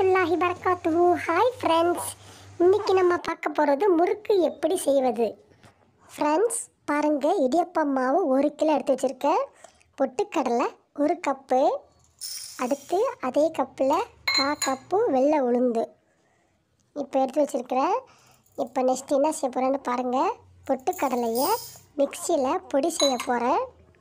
வரமத்துல்லாஹி வரகாத்துஹு hi friends இன்னைக்கு நம்ம பார்க்க போகிறது முறுக்கு எப்படி செய்வது ஃப்ரெண்ட்ஸ் பாருங்கள் இடியப்பம் மாவு ஒரு கிலோ எடுத்து வச்சுருக்கேன் பொட்டுக்கடலை ஒரு கப்பு அடுத்து அதே கப்பில் கா கப்பு வெள்ளை உளுந்து இப்போ எடுத்து வச்சுருக்கிறேன் இப்போ நெக்ஸ்ட் என்ன செய்ய போகிறேன்னு பாருங்கள் பொட்டுக்கடலையை மிக்சியில் பொடி செய்ய போகிறேன்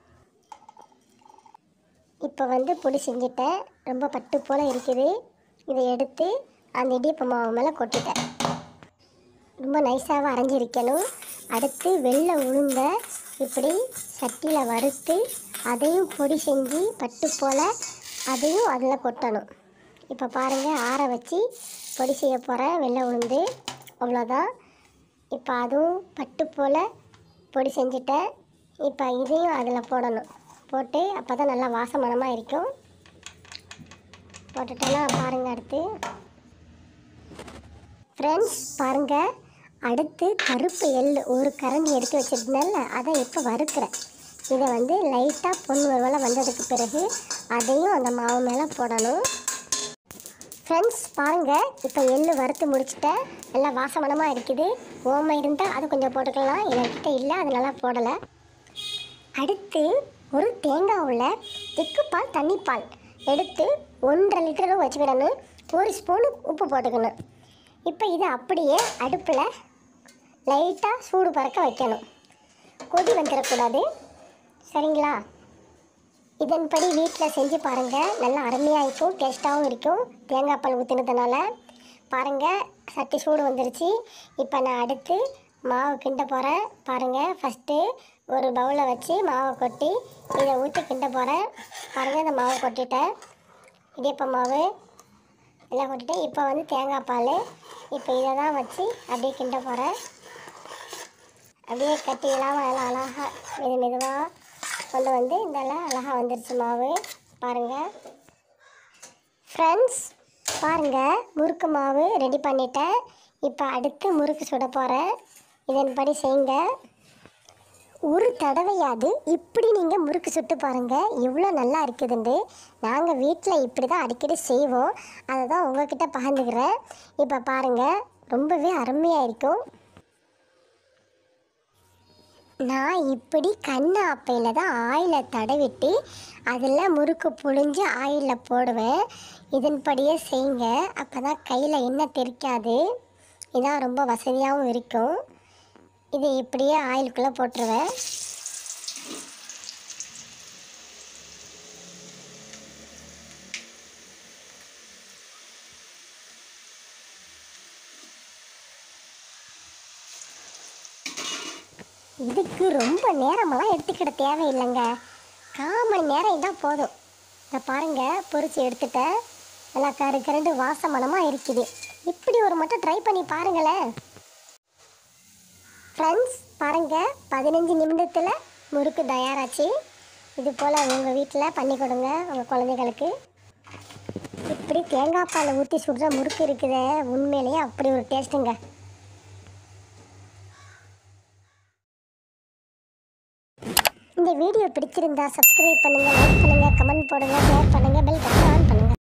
இப்போ வந்து பொடி செஞ்சுட்டேன் ரொம்ப பட்டு போல் இருக்குது இதை எடுத்து அந்த இடியப்ப மாவு மேலே கொட்டிட்டேன் ரொம்ப நைஸாக அரைஞ்சிருக்கணும் அடுத்து வெள்ளை உளுந்த இப்படி சட்டியில் வறுத்து அதையும் பொடி செஞ்சு பட்டு போல் அதையும் அதில் கொட்டணும் இப்போ பாருங்கள் ஆற வச்சு பொடி செய்ய போகிறேன் வெள்ளை உளுந்து அவ்வளோதான் இப்போ அதுவும் பட்டு போல் பொடி செஞ்சுட்டேன் இப்போ இதையும் அதில் போடணும் போட்டு அப்போ தான் நல்லா வாசமனமாக இருக்கும் போட்டுட்டேன்னா பாருங்கள் அடுத்து ஃப்ரெண்ட்ஸ் பாருங்கள் அடுத்து கருப்பு எள்ளு ஒரு கரண்டி எடுத்து வச்சிருந்தேன்ல அதை இப்போ வறுக்கிறேன் இதை வந்து லைட்டாக பொன் வறுவலை வந்ததுக்கு பிறகு அதையும் அந்த மாவு மேலே போடணும் ஃப்ரெண்ட்ஸ் பாருங்கள் இப்போ எள்ளு வறுத்து முடிச்சிட்டேன் நல்லா வாசமனமாக இருக்குது ஓமை இருந்தால் அது கொஞ்சம் போட்டுக்கலாம் என்கிட்ட இல்லை அதனால போடலை அடுத்து ஒரு தேங்காவில் திக்குப்பால் தண்ணிப்பால் எடுத்து ஒன்றரை லிட்டர் வச்சுக்கிடணும் ஒரு ஸ்பூனு உப்பு போட்டுக்கணும் இப்போ இதை அப்படியே அடுப்பில் லைட்டாக சூடு பறக்க வைக்கணும் கொதி வந்துடக்கூடாது சரிங்களா இதன்படி வீட்டில் செஞ்சு பாருங்கள் நல்லா அருமையாக இருக்கும் டேஸ்ட்டாகவும் இருக்கும் தேங்காய் பால் ஊற்றினதுனால பாருங்கள் சட்டி சூடு வந்துருச்சு இப்போ நான் அடுத்து மாவு கிண்ட போகிறேன் பாருங்கள் ஃபஸ்ட்டு ஒரு பவுலை வச்சு மாவை கொட்டி இதை ஊற்றி கிண்ட போகிறேன் பாருங்கள் இந்த மாவை கொட்டிட்டேன் இடியப்ப மாவு எல்லாம் கொட்டிட்டு இப்போ வந்து தேங்காய் பால் இப்போ இதை தான் வச்சு அப்படியே கிண்ட போகிறேன் அப்படியே கட்டி இல்லாமல் எல்லாம் அழகாக மெது மெதுவாக கொண்டு வந்து இதெல்லாம் அழகாக வந்துருச்சு மாவு பாருங்கள் ஃப்ரெண்ட்ஸ் பாருங்கள் முறுக்கு மாவு ரெடி பண்ணிட்டேன் இப்போ அடுத்து முறுக்கு சுட போகிறேன் இதன்படி செய்யுங்க ஒரு தடவையாவது இப்படி நீங்கள் முறுக்கு சுட்டு பாருங்கள் எவ்வளோ நல்லா இருக்குதுண்டு நாங்கள் வீட்டில் இப்படி தான் அடிக்கடி செய்வோம் அதை தான் உங்ககிட்ட பகிர்ந்துக்கிறேன் இப்போ பாருங்கள் ரொம்பவே அருமையாக இருக்கும் நான் இப்படி கண்ணு ஆப்பையில் தான் ஆயிலை தடவிட்டு அதில் முறுக்கு புழிஞ்சு ஆயிலில் போடுவேன் இதன்படியே செய்யுங்க அப்போ தான் கையில் எண்ணெய் தெரிக்காது இதான் ரொம்ப வசதியாகவும் இருக்கும் இது இப்படியே ஆயிலுக்குள்ளே போட்டுருவேன் இதுக்கு ரொம்ப நேரமெல்லாம் எடுத்துக்கிட தேவையில்லைங்க கால் மணி நேரம் இருந்தால் போதும் இதை பாருங்கள் பொரிச்சு எடுத்துட்டேன் நல்லா கரு கரண்டு வாசமனமாக இருக்குது இப்படி ஒரு மட்டும் ட்ரை பண்ணி பாருங்களேன் ஃப்ரெண்ட்ஸ் பாருங்கள் பதினஞ்சு நிமிடத்தில் முறுக்கு தயாராச்சு இது போல் உங்கள் வீட்டில் பண்ணி கொடுங்க உங்கள் குழந்தைகளுக்கு இப்படி தேங்காய் பால் ஊற்றி சுடுற முறுக்கு இருக்குதே உண்மையிலேயே அப்படி ஒரு டேஸ்ட்டுங்க இந்த வீடியோ பிடிச்சிருந்தா சப்ஸ்கிரைப் பண்ணுங்கள் லைக் பண்ணுங்கள் கமெண்ட் போடுங்க ஷேர் பண்ணுங்கள் பெல் பட்டன் ஆன்